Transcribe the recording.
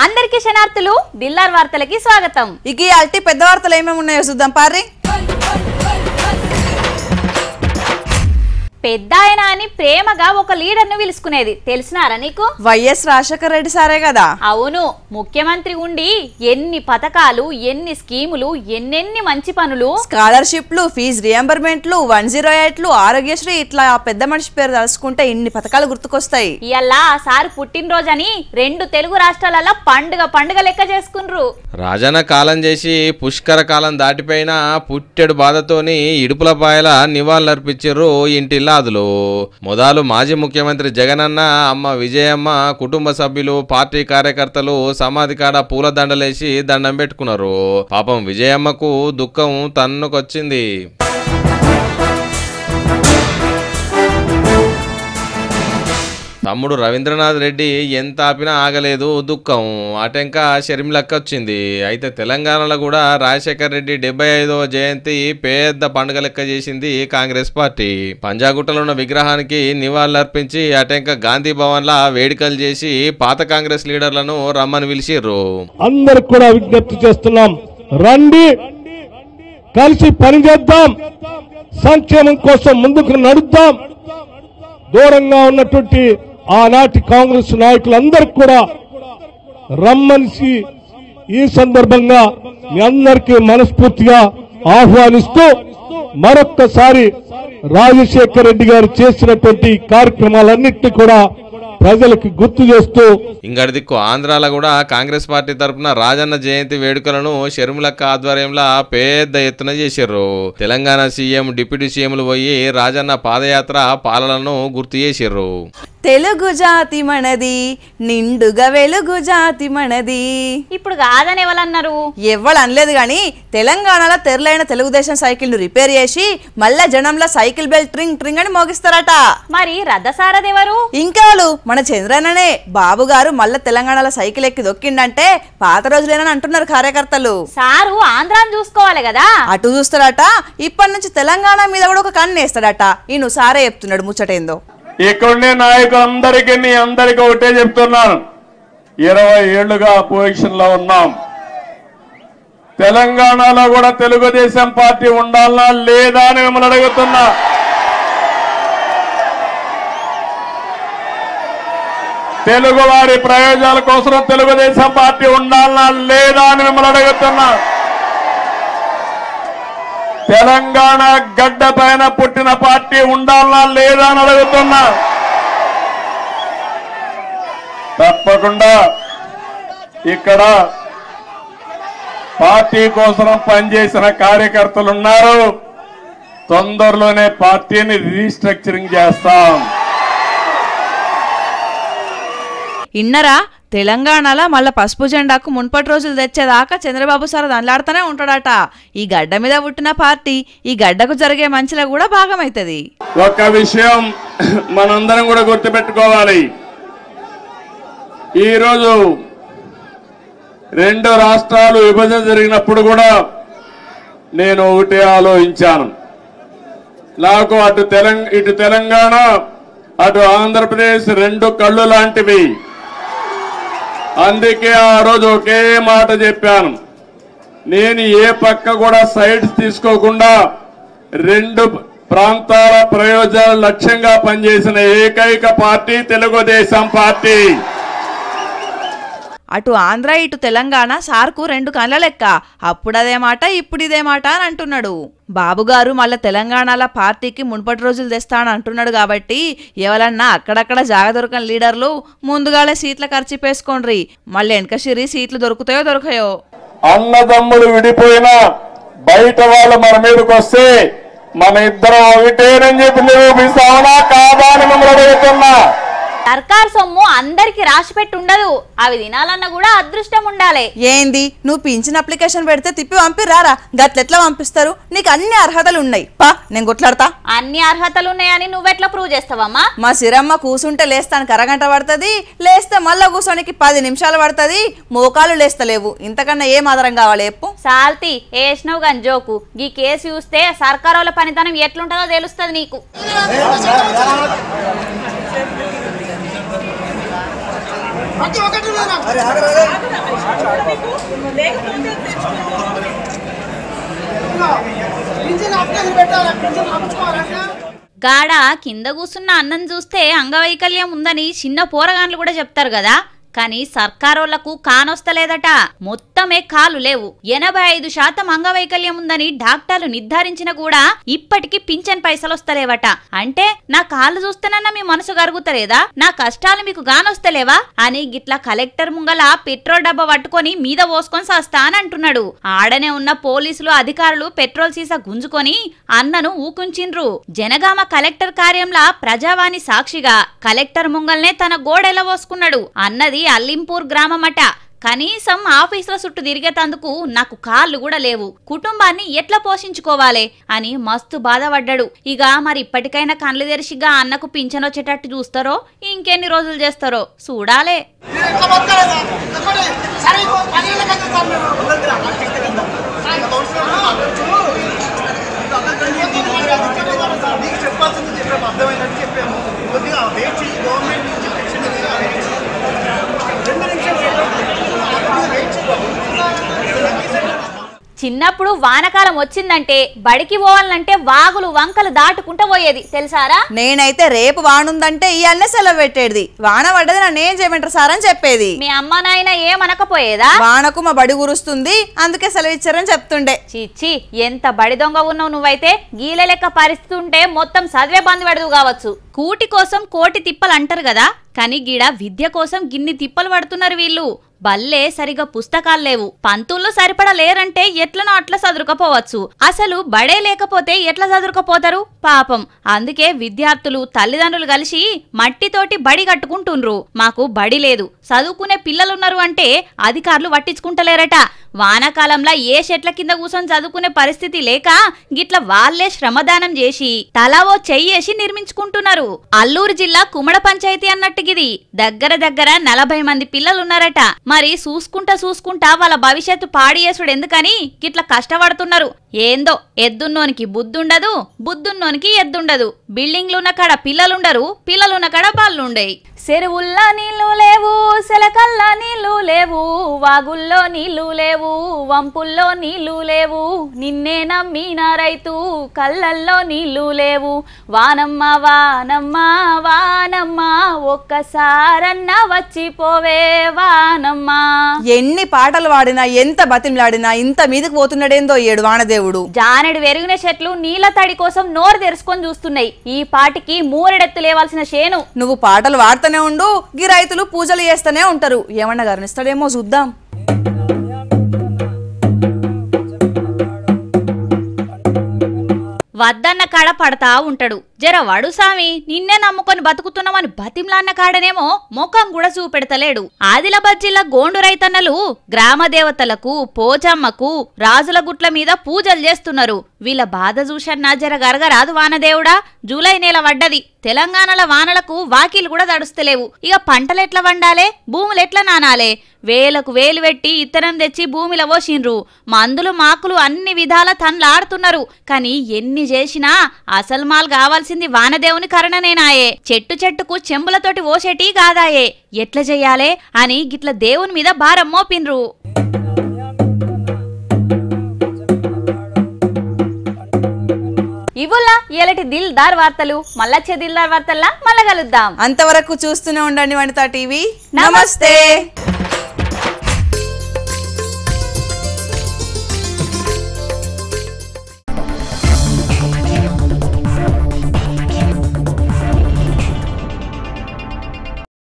అందరికీ శనార్థులు డిల్లార్ వార్తలకి స్వాగతం ఇక ఈ అల్టి పెద్ద వార్తలు ఏమేమి ఉన్నాయో చూద్దాం పారి పెద్ద ఆయన అని ప్రేమగా ఒక లీడర్ ను పిలుచుకునేది తెలిసినారా నీకు వైఎస్ రాజశేఖర రెడ్డి సారే కదా అవును ముఖ్యమంత్రి ఉండి ఎన్ని పథకాలు ఎన్ని స్కీములు ఎన్నెన్ని మంచి పనులు స్కాలర్షిప్లు ఫీజు రియంబర్మెంట్లు వన్ జీరో ఎయిట్లు ఆరోగ్యశ్రీ ఇట్లా ఆ పెద్ద మనిషి పేరు తలుసుకుంటే ఇన్ని పథకాలు గుర్తుకొస్తాయి ఇయల్లా ఆ సార్ పుట్టినరోజని రెండు తెలుగు రాష్ట్రాలలో పండుగ పండుగ లెక్క చేసుకుండ్రు రాజన్న కాలం చేసి పుష్కర కాలం దాటిపోయిన పుట్టెడు బాధతోని ఇడుపుల పాయల నివాళులర్పించారు ఇంటిల్లాదులు మొదలు మాజీ ముఖ్యమంత్రి జగనన్న అమ్మ విజయమ్మ కుటుంబ సభ్యులు పార్టీ కార్యకర్తలు సమాధి కాడ పూల దండలేసి దండం పెట్టుకున్నారు పాపం విజయమ్మకు దుఃఖం తన్నుకొచ్చింది తమ్ముడు రవీంద్రనాథ్ రెడ్డి ఎంత ఆపినా ఆగలేదు దుఃఖం అటెంక షర్మిలక్క వచ్చింది అయితే తెలంగాణలో కూడా రాజశేఖర్ రెడ్డి డెబ్బై ఐదవ జయంతి పెద్ద పండుగ లెక్క చేసింది కాంగ్రెస్ పార్టీ పంజాగుట్టలో ఉన్న విగ్రహానికి నివాళులర్పించి అటెంక గాంధీ భవన్ లా వేడుకలు చేసి పాత కాంగ్రెస్ లీడర్లను రమ్మని పిలిచిర్రు అందరికి కూడా విజ్ఞప్తి చేస్తున్నాం రండి కలిసి పనిచేద్దాం సంక్షేమం కోసం ముందుకు నడుద్దాం దూరంగా ఉన్నటువంటి ఆనాటి కాంగ్రెస్ నాయకులందరికీ కూడా రమ్మనిసి ఈ సందర్భంగా మీ అందరికీ మనస్ఫూర్తిగా ఆహ్వానిస్తూ మరొక్కసారి రాజశేఖర్ రెడ్డి గారు చేసినటువంటి కార్యక్రమాలన్నింటినీ కూడా ప్రజలకు గుర్తు చేస్తూ ఇంగడి దిక్కు ఆంధ్రాలో కూడా కాంగ్రెస్ పార్టీ తరపున రాజన్న జయంతి వేడుకలను షర్మిలక్క ఆధ్వర్యంలో పెద్ద ఎత్తున చేశారు తెలంగాణ సీఎం డిప్యూటీ సీఎంలు పోయి రాజన్న పాదయాత్ర పాలనను గుర్తు చేశారు తెలుగు జాతి మనది నిండుగా వెలుగు జాతి మనది ఇప్పుడు కాదని ఎవరన్నారు ఎవ్వడు అనలేదు గాని తెలంగాణలో తెరలైన తెలుగుదేశం సైకిల్ ను రిపేర్ చేసి మళ్ళా జనంలో సైకిల్ బెల్ ట్రింగ్ ట్రింగ్ అని మోగిస్తారట మరి రథసారదెవరు ఇంకాలు మన చంద్రన్ననే బాబు గారు మళ్ళా తెలంగాణలో సైకిల్ ఎక్కి దొక్కిండంటే పాత రోజులేనని అంటున్నారు కార్యకర్తలు సారు ఆంధ్రాన్ని చూసుకోవాలి కదా అటు చూస్తాడట ఇప్పటి నుంచి తెలంగాణ మీద కూడా ఒక కన్ను వేస్తాడట ఈయన సారే చెప్తున్నాడు ముచ్చటేందో ఇక్కడుండే నాయకులందరికీ నీ అందరికీ ఒకటే చెప్తున్నాను ఇరవై ఏళ్లుగా పొజిషన్ లో ఉన్నాం తెలంగాణలో కూడా తెలుగుదేశం పార్టీ ఉండాలనా లేదా అని మిమ్మల్ని అడుగుతున్నా తెలుగు వారి ప్రయోజనాల కోసం తెలుగుదేశం పార్టీ ఉండాలనా లేదా అని మిమ్మల్ని అడుగుతున్నా తెలంగాణ గడ్డ పైన పుట్టిన పార్టీ ఉండాలనా లేదా అని అడుగుతున్నా తప్పకుండా ఇక్కడ పార్టీ కోసం పనిచేసిన కార్యకర్తలు ఉన్నారు తొందరలోనే పార్టీని రీస్ట్రక్చరింగ్ చేస్తాం ఇన్నరా తెలంగాణలో మళ్ళా పసుపు జెండాకు మున్పటి రోజులు తెచ్చేదాకా చంద్రబాబు సార్ దండలాడుతూనే ఉంటాడట ఈ గడ్డ మీద పుట్టిన పార్టీ ఈ గడ్డకు జరిగే మంచిలో కూడా భాగమైతది ఒక విషయం మనందరం కూడా గుర్తుపెట్టుకోవాలి ఈరోజు రెండు రాష్ట్రాలు విభజన జరిగినప్పుడు కూడా నేను ఒకటే ఆలోచించాను నాకు అటు తెలంగ ఇటు తెలంగాణ అటు ఆంధ్రప్రదేశ్ రెండు కళ్ళు లాంటివి అందుకే ఆ రోజు ఒకే మాట చెప్పాను నేను ఏ పక్క కూడా సైడ్స్ తీసుకోకుండా రెండు ప్రాంతాల ప్రయోజనాలు లక్ష్యంగా పనిచేసిన ఏకైక పార్టీ తెలుగుదేశం పార్టీ అటు ఆంధ్ర ఇటు తెలంగాణ సార్కు రెండు కళ్ళ లెక్క అప్పుడు అదే మాట ఇప్పుడు ఇదే మాట అని అంటున్నాడు బాబు గారు మళ్ళా తెలంగాణలో పార్టీకి మున్పటి రోజులు తెస్తాను అంటున్నాడు కాబట్టి ఎవరన్నా అక్కడక్కడ జాగ దొరకని లీడర్లు ముందుగాలే సీట్ల ఖర్చు పేసుకోండ్రి మళ్ళీ వెనక సిరి సీట్లు దొరుకుతాయో దొరకయో అన్నదమ్ములు విడిపోయినా బయట వాళ్ళు మన మీదకి వస్తే మన ఇద్దరం ఒకటేనని చెప్పి నిరూపిస్తామనా కాదా అని మిమ్మల్ని అడుగుతున్నా సర్కార్ సొమ్ము అందరికి రాసి పెట్టి ఉండదు అవి తినాలన్నా కూడా అదృష్టం ఉండాలి ఏంది నువ్వు పింఛన్ అప్లికేషన్ పెడితే తిప్పి పంపిరారా గట్లెట్లా పంపిస్తారు నీకు అన్ని అర్హతలు ఉన్నాయి పా నేను కొట్లాడతా అన్ని అర్హతలు ఉన్నాయని నువ్వెట్లా ప్రూవ్ చేస్తావమ్మా మా సిరమ్మ కూసుంటే లేస్తానికి అరగంట పడుతుంది లేస్తే మళ్ళా కూర్చోనికి పది నిమిషాలు పడుతుంది మోకాలు లేస్తలేవు ఇంతకన్నా ఏం ఆధారం కావాలి చెప్పు సాల్తి వేసినావు కానీ జోకు ఈ కేసు చూస్తే సర్కారోళ్ళ పనితనం ఎట్లుంటుందో తెలుస్తుంది నీకు ఒకటి ఒకటి పింఛన్ అప్లికేషన్ పెట్టాలా పింఛన్ ఆపుకోవాలా గాడ కింద కూసున్న అన్నం చూస్తే అంగవైకల్యం ఉందని చిన్న పోరగాన్లు కూడా చెప్తారు కదా కానీ సర్కారోళ్లకు కానొస్తలేదట మొత్తమే కాలు లేవు ఎనభై ఐదు శాతం అంగవైకల్యం ఉందని డాక్టర్లు నిర్ధారించిన కూడా ఇప్పటికీ పింఛన్ పైసలు వస్తలేవట అంటే నా కాళ్ళు చూస్తేనన్నా మీ మనసు గరుగుతలేదా నా కష్టాలు మీకు గానొస్తలేవా అని గిట్లా కలెక్టర్ ముంగల పెట్రోల్ డబ్బా పట్టుకొని మీద పోసుకొని సస్తా అని అంటున్నాడు ఆడనే ఉన్న పోలీసులు అధికారులు పెట్రోల్ సీసా గుంజుకొని అన్నను ఊకుంచిండ్రు జనగామ కలెక్టర్ కార్యంలా ప్రజావాణి సాక్షిగా కలెక్టర్ ముంగల్నే తన గోడెల పోసుకున్నాడు అన్నది అల్లింపూర్ గ్రామమట కనీసం ఆఫీసుల చుట్టూ తిరిగేతందుకు నాకు కాళ్ళు కూడా లేవు కుటుంబాన్ని ఎట్లా పోషించుకోవాలి అని మస్తు బాధపడ్డాడు ఇక మరి ఇప్పటికైనా కళ్ళు తెరిచిగా అన్నకు పింఛన్ వచ్చేటట్టు చూస్తారో ఇంకెన్ని రోజులు చేస్తారో చూడాలే మీరు ఎట్లా బతకాలి ఒకటి సరే ఇంకో పదేళ్ళ కదా సార్ మీరు నీకు చెప్పాల్సింది చెప్పాము అర్థమైనట్టు చెప్పాము కొద్దిగా వెయిట్ చేయి గవర్నమెంట్ నుంచి పెన్షన్ ఉంది, ఆ వెయిట్ చేయి. రెండు నిమిషాలు కొద్దిగా వెయిట్ చేయి. చిన్నప్పుడు వానకాలం వచ్చిందంటే బడికి పోవాలంటే వాగులు వంకలు దాటుకుంటూ పోయేది తెలుసారా నేనైతే రేపు వానుందంటే ఇవన్నీ సెలవు పెట్టేది వాన పడ్డది నన్ను ఏం చేయమంటారు సార్ అని చెప్పేది మీ అమ్మ నాయన ఏమనకపోయేదా వానకు మా బడి గురుస్తుంది అందుకే సెలవు ఇచ్చారని చెప్తుండే చిచ్చి ఎంత బడి దొంగ ఉన్నావు నువ్వైతే గీల లెక్క పరిస్థితి ఉంటే మొత్తం చదివే బంద్ పెడదు కావచ్చు కూటి కోసం కోటి తిప్పలు అంటారు కదా కానీ గీడ విద్య కోసం గిన్ని తిప్పలు పడుతున్నారు వీళ్ళు బల్లే సరిగా పుస్తకాలు లేవు పంతుల్లో సరిపడా లేరంటే ఎట్లనో అట్లా చదురుకపోవచ్చు అసలు బడే లేకపోతే ఎట్లా చదురుకపోతారు పాపం అందుకే విద్యార్థులు తల్లిదండ్రులు కలిసి మట్టితోటి బడి కట్టుకుంటుండ్రు మాకు బడి లేదు చదువుకునే పిల్లలున్నారు అంటే అధికారులు పట్టించుకుంటలేరట వానాకాలంలో ఏ చెట్ల కింద కూర్చొని చదువుకునే పరిస్థితి లేక గిట్ల వాళ్లే శ్రమదానం చేసి తలా ఓ చెయ్యేసి నిర్మించుకుంటున్నారు అల్లూరు జిల్లా కుమడ పంచాయతీ అన్నట్టుగిది దగ్గర దగ్గర నలభై మంది పిల్లలున్నారట మరి చూసుకుంటా చూసుకుంటా వాళ్ళ భవిష్యత్తు పాడియేసుడు ఎందుకని గిట్ల కష్టపడుతున్నారు ఏందో ఎద్దున్నోనికి బుద్ధుండదు బుద్ధున్నోనికి ఎద్దుండదు బిల్డింగ్లున్న కాడ పిల్లలుండరు పిల్లలున్న కాడ బాళ్ళుండయి చెరువుల్లో నీళ్లు లేవు సెలకల్లా నీళ్లు లేవు వాగుల్లో నీళ్లు లేవు వంపుల్లో నీళ్లు లేవు నిన్నే నమ్మిన రైతు కళ్ళల్లో నీళ్లు లేవు వానమ్మ వానమ్మ వానమ్మ ఒక్కసారన్న వచ్చిపోవే వానమ్మ ఎన్ని పాటలు వాడినా ఎంత బతిమలాడినా ఇంత మీదకి పోతున్నాడేందో ఏడు వానదేవుడు జానెడు వెరిగిన చెట్లు నీళ్ల తడి కోసం నోరు తెరుచుకొని చూస్తున్నాయి ఈ పాటికి మూరెడెత్తు లేవాల్సిన చేను నువ్వు పాటలు వాడుతూనే ఉండు గీ రైతులు పూజలు చేస్తూనే ఉంటారు ఏమన్నా గర్నిస్తాడేమో చూద్దాం వద్దన్న కాడ పడతా ఉంటాడు జర వడు సామి నిన్నే నమ్ముకొని బతుకుతున్నామని బతిమ్లాన్న కాడనేమో ముఖం కూడా చూపెడతలేడు ఆదిలాబాద్ జిల్లా గోండు రైతన్నలు గ్రామ దేవతలకు పోచమ్మకు రాజుల గుట్ల మీద పూజలు చేస్తున్నారు వీళ్ళ బాధ చూసన్నా జర గరగరాదు వానదేవుడా జూలై నెల పడ్డది తెలంగాణల వానలకు వాకిలు కూడా తడుస్తలేవు ఇక పంటలెట్లా వండాలే భూములెట్లా నానాలే వేలకు వేలు పెట్టి ఇత్తనం తెచ్చి భూమిలో పోసిండ్రు మందులు మాకులు అన్ని విధాల తన్లాడుతున్నారు కానీ ఎన్ని చేసినా అసలు మాల్ కావాల్సింది వానదేవుని కరణనేనాయే చెట్టు చెట్టుకు చెంబులతోటి ఓసేటి కాదాయే ఎట్లా చెయ్యాలే అని గిట్ల దేవుని మీద భారం మోపిండ్రు ఇవుల్లా ఇలాంటి దిల్ దార్ వార్తలు మళ్ళొచ్చే దిల్ దార్ వార్తల్లా మళ్ళా కలుద్దాం అంతవరకు చూస్తూనే ఉండండి వనితా టీవీ నమస్తే